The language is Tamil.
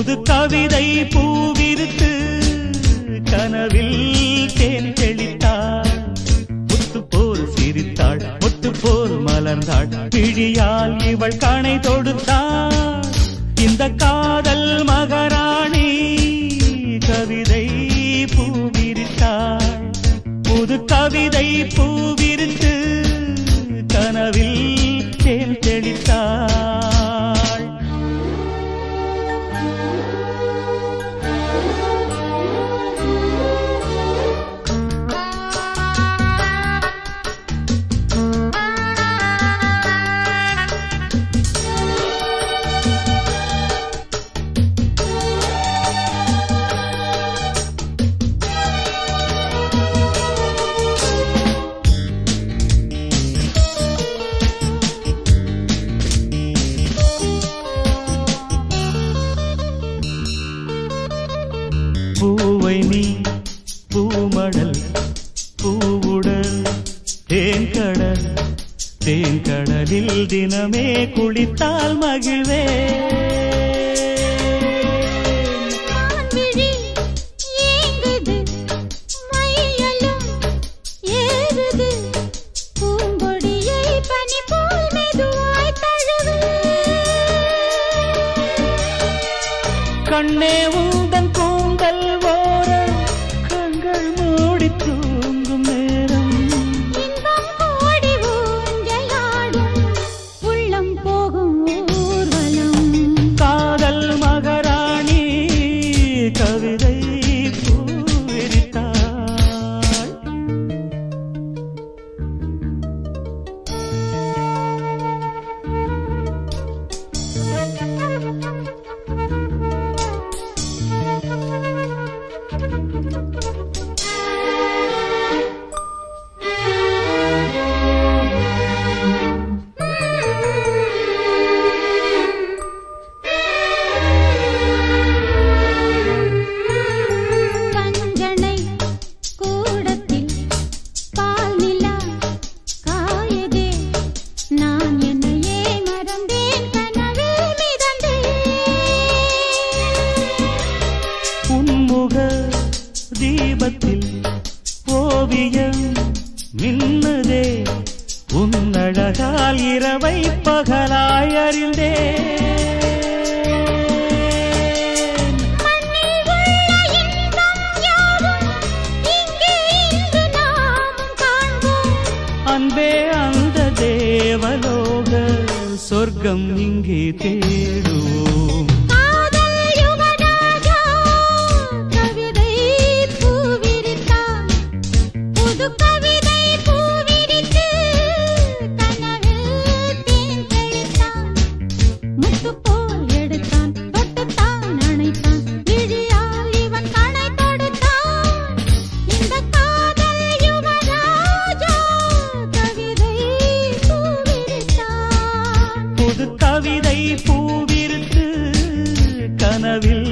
புது கவிதை பூவிருத்து கனவில் தேன் தெளித்தாள் முத்து போல் சிரித்தாள் முத்து போல் மலர்ந்தாள் பிழியால் இவள் கணை தொடுத்தாள் இந்த காதல் மகராணி கவிதை பூவிரித்தாள் புது கவிதை பூவிரித்து கனவில் தேன் தெளித்தாள் பூவை நீ பூமடல் பூவுடல் தேன்கடல் தேன்கடலில் தினமே குளித்தால் மகிழ்வே மான்விழி ஏங்குது மையலும் ஏறுது பூங்கொடியை பனி போல் மெதுவாய் தழுவு கண்ணே உந்தன் கூந்தல் ஓர கண்கள் மூடி தூங்கும் நேரம் இன்பம் கோடி ஊஞ்சலாடும் உள்ளம் போகும் ஊர்வலம் காதல் மகராணி கவிதை பூவிரித்தாள் கஞ்சனை கூடத்தில் பால் நிலா காயதே நான் என்னையே மறந்தேன் கனவில் மிதந்தேன் உன்முக தீபத்தில் ஓவியம் மின்னுதே உன்னழகால் இரவை பகலாய் அறிந்தேன் மண்ணில் உள்ள இன்பம் யாவும் இங்கே இன்று நாமும் காண்போம் அன்பே அந்த தேவலோக சொர்க்கம் இங்கே தேடுவோம் காதல் யுவராஜா கவிதை பூவிரித்தான் புது கவிதை பூவிரித்து கனவில் தேன் தெளித்தான் முத்து போல் எடுத்தான் தொட்டுத்தான் அணைத்தான் விழியால் இவன் கணை தொடுத்தான் இந்த காதல் யுவராஜா கவிதை பூவிரித்தான் புது கவிதை பூவிருத்து கனவில்